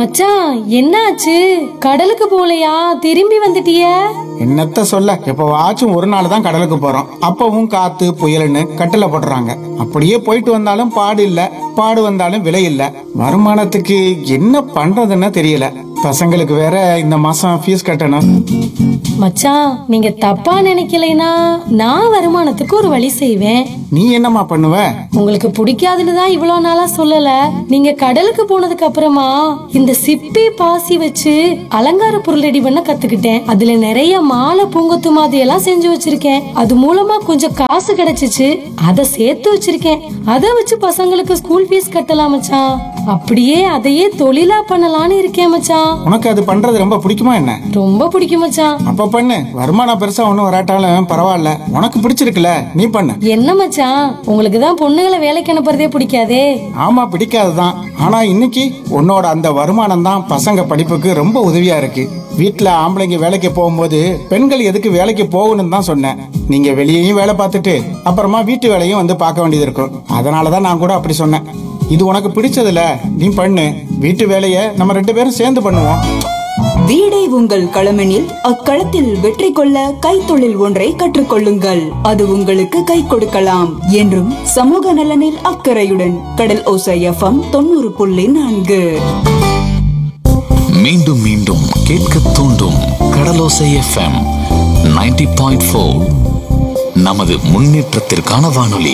மச்சான் என்னாச்சு கடலுக்கு போலையா திரும்பி வந்துட்டிய என்னத்த சொல்ல எப்பவாச்சும் ஒரு நாள் தான் கடலுக்கு போறோம் அப்பவும் காத்து புயல்னு கட்டில போடுறாங்க அப்படியே போயிட்டு வந்தாலும் பாடு இல்ல பாடு வந்தாலும் விலை இல்ல வருமானத்துக்கு என்ன பண்றதுன்னு தெரியல பசங்களுக்கு வேற இந்த மாசம் ஃபீஸ் கட்டணும் மச்சான் நீங்க தப்பா நினைக்கலைனா நான் வருமானத்துக்கு ஒரு வழி செய்வேன் நீ என்னம்மா பண்ணுவ உங்களுக்கு பிடிக்காதுன்னு தான் இவ்வளவு நாளா சொல்லல நீங்க கடலுக்கு போனதுக்கு அப்புறமா இந்த சிப்பி பாசி வச்சு அலங்கார பொருள் ரெடி பண்ண கத்துக்கிட்டேன் அதுல நிறைய மாலை பூங்கொத்து மாதிரி எல்லாம் செஞ்சு வச்சிருக்கேன் அது மூலமா கொஞ்சம் காசு கிடைச்சிச்சு அதை சேர்த்து வச்சிருக்கேன் அதை வச்சு பசங்களுக்கு ஸ்கூல் ஃபீஸ் கட்டலாம் மச்சான் அப்படியே அதையே தொழிலா பண்ணலாம்னு இருக்கேன் மச்சான் உனக்கு அது பண்றது ரொம்ப பிடிக்குமா என்ன ரொம்ப பிடிக்கும் மச்சான் அப்ப பண்ணு வருமானம் பெருசா ஒண்ணும் வராட்டாலும் பரவாயில்ல உனக்கு பிடிச்சிருக்குல நீ பண்ணு என்ன மச்சான் உங்களுக்கு தான் பொண்ணுங்களை வேலைக்கு அனுப்புறதே பிடிக்காதே ஆமா பிடிக்காதுதான் ஆனா இன்னைக்கு உன்னோட அந்த வருமானம் தான் பசங்க படிப்புக்கு ரொம்ப உதவியா இருக்கு வீட்ல ஆம்பளைங்க வேலைக்கு போகும்போது பெண்கள் எதுக்கு வேலைக்கு போகணும்னு தான் சொன்னேன் நீங்க வெளியேயும் வேலை பார்த்துட்டு அப்புறமா வீட்டு வேலையும் வந்து பார்க்க வேண்டியது இருக்கும் அதனாலதான் நான் கூட அப்படி சொன்னேன் இது உனக்கு பிடிச்சதுல நீ பண்ணு வீட்டு வேலையை நம்ம ரெண்டு பேரும் சேர்ந்து பண்ணுவோம் வீடே உங்கள் களமெனில் அக்களத்தில் வெற்றி கொள்ள கைத்தொழில் ஒன்றை கற்றுக்கொள்ளுங்கள் அது உங்களுக்கு கை கொடுக்கலாம் என்றும் சமூக நலனில் அக்கறையுடன் கடல் ஓசை எஃப்எம் தொண்ணூறு புள்ளி நான்கு மீண்டும் மீண்டும் கேட்க தூண்டும் கடலோசை எஃப்எம் 90.4 பாயிண்ட் ஃபோர் நமது முன்னேற்றத்திற்கான வானொலி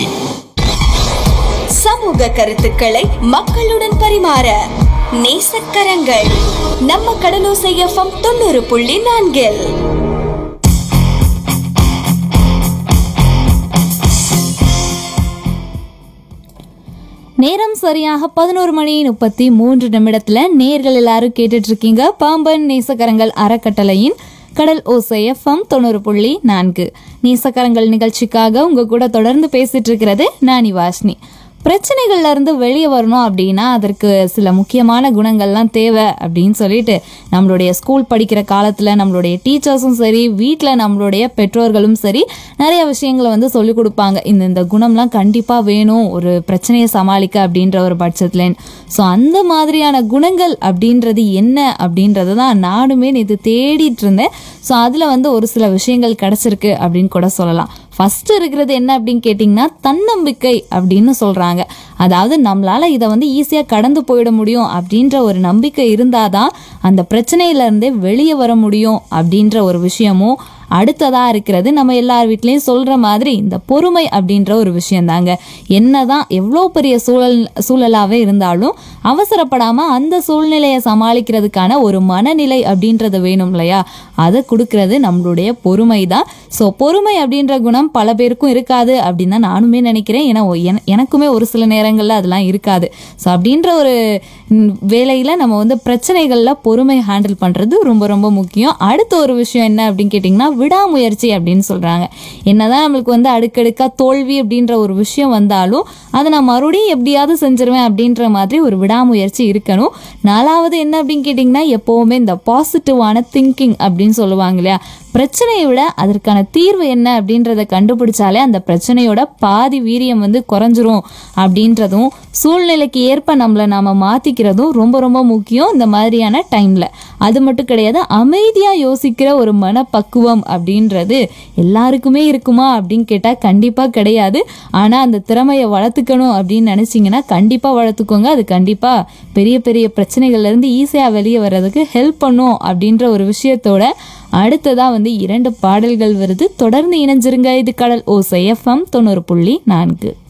சமூக கருத்துக்களை மக்களுடன் பரிமாற நேசக்கரங்கள் நம்ம கடலோசை எஃப்எம் தொண்ணூறு புள்ளி நான்கில் நேரம் சரியாக பதினோரு மணி முப்பத்தி மூன்று நிமிடத்துல நேர்கள் எல்லாரும் கேட்டுட்டு இருக்கீங்க பாம்பன் நேசக்கரங்கள் அறக்கட்டளையின் கடல் ஓசை எஃப்எம் தொண்ணூறு புள்ளி நான்கு நேசக்கரங்கள் நிகழ்ச்சிக்காக உங்க கூட தொடர்ந்து பேசிட்டு இருக்கிறது நானி வாஷ்னி பிரச்சனைகள்ல இருந்து வெளியே வரணும் அப்படின்னா அதற்கு சில முக்கியமான குணங்கள்லாம் தேவை அப்படின்னு சொல்லிட்டு நம்மளுடைய ஸ்கூல் படிக்கிற காலத்துல நம்மளுடைய டீச்சர்ஸும் சரி வீட்டில் நம்மளுடைய பெற்றோர்களும் சரி நிறைய விஷயங்களை வந்து சொல்லிக் கொடுப்பாங்க இந்த இந்த குணம்லாம் கண்டிப்பாக வேணும் ஒரு பிரச்சனையை சமாளிக்க அப்படின்ற ஒரு பட்சத்துல ஸோ அந்த மாதிரியான குணங்கள் அப்படின்றது என்ன அப்படின்றத தான் நானுமே நேற்று தேடிட்டு இருந்தேன் ஸோ அதில் வந்து ஒரு சில விஷயங்கள் கிடச்சிருக்கு அப்படின்னு கூட சொல்லலாம் ஃபர்ஸ்ட் இருக்கிறது என்ன அப்படின்னு கேட்டிங்கன்னா தன்னம்பிக்கை அப்படின்னு சொல்கிறாங்க அதாவது நம்மளால இதை வந்து ஈஸியாக கடந்து போயிட முடியும் அப்படின்ற ஒரு நம்பிக்கை இருந்தாதான் அந்த பிரச்சனையிலேருந்தே வெளியே வர முடியும் அப்படின்ற ஒரு விஷயமும் அடுத்ததா இருக்கிறது நம்ம எல்லார் வீட்லேயும் சொல்ற மாதிரி இந்த பொறுமை அப்படின்ற ஒரு விஷயம் தாங்க என்னதான் எவ்வளோ பெரிய சூழல் சூழலாகவே இருந்தாலும் அவசரப்படாம அந்த சூழ்நிலையை சமாளிக்கிறதுக்கான ஒரு மனநிலை அப்படின்றது வேணும் இல்லையா அதை கொடுக்கறது நம்மளுடைய பொறுமை தான் ஸோ பொறுமை அப்படின்ற குணம் பல பேருக்கும் இருக்காது அப்படின்னு தான் நானுமே நினைக்கிறேன் ஏன்னா ஒ- என- எனக்குமே ஒரு சில நேரங்களில் அதெல்லாம் இருக்காது ஸோ அப்படின்ற ஒரு ம், வேலையில நம்ம வந்து பிரச்சனைகள்ல பொறுமை ஹேண்டில் பண்றது ரொம்ப ரொம்ப முக்கியம் அடுத்த ஒரு விஷயம் என்ன அப்படின்னு கேட்டிங்கன்னா விடாமுயற்சி அப்படின்னு சொல்றாங்க என்னதான் நம்மளுக்கு வந்து அடுக்கடுக்கா தோல்வி அப்படின்ற ஒரு விஷயம் வந்தாலும் அதை நான் மறுபடியும் எப்படியாவது செஞ்சிருவேன் அப்படின்ற மாதிரி ஒரு விடாமுயற்சி இருக்கணும் நாலாவது என்ன அப்படின்னு கேட்டிங்கன்னா எப்போவுமே இந்த பாசிட்டிவான திங்கிங் அப்படின்னு சொல்லுவாங்க இல்லையா பிரச்சனையை விட அதற்கான தீர்வு என்ன அப்படின்றத கண்டுபிடிச்சாலே அந்த பிரச்சனையோட பாதி வீரியம் வந்து குறைஞ்சிரும் அப்படின்றதும் சூழ்நிலைக்கு ஏற்ப நம்மளை நாம மாத்திக்கிறதும் ரொம்ப ரொம்ப முக்கியம் இந்த மாதிரியான டைம்ல அது மட்டும் கிடையாது அமைதியா யோசிக்கிற ஒரு மனப்பக்குவம் அப்படின்றது எல்லாருக்குமே இருக்குமா அப்படின்னு கேட்டா கண்டிப்பா கிடையாது ஆனா அந்த திறமையை வளர்த்துக்கணும் அப்படின்னு நினைச்சீங்கன்னா கண்டிப்பா வளர்த்துக்கோங்க அது கண்டிப்பா பெரிய பெரிய பிரச்சனைகள்ல இருந்து ஈஸியா வெளியே வர்றதுக்கு ஹெல்ப் பண்ணும் அப்படின்ற ஒரு விஷயத்தோட அடுத்ததா வந்து இரண்டு பாடல்கள் வருது தொடர்ந்து இணைஞ்சிருங்க இது கடல் ஓசை எஃப்எம் தொண்ணூறு புள்ளி நான்கு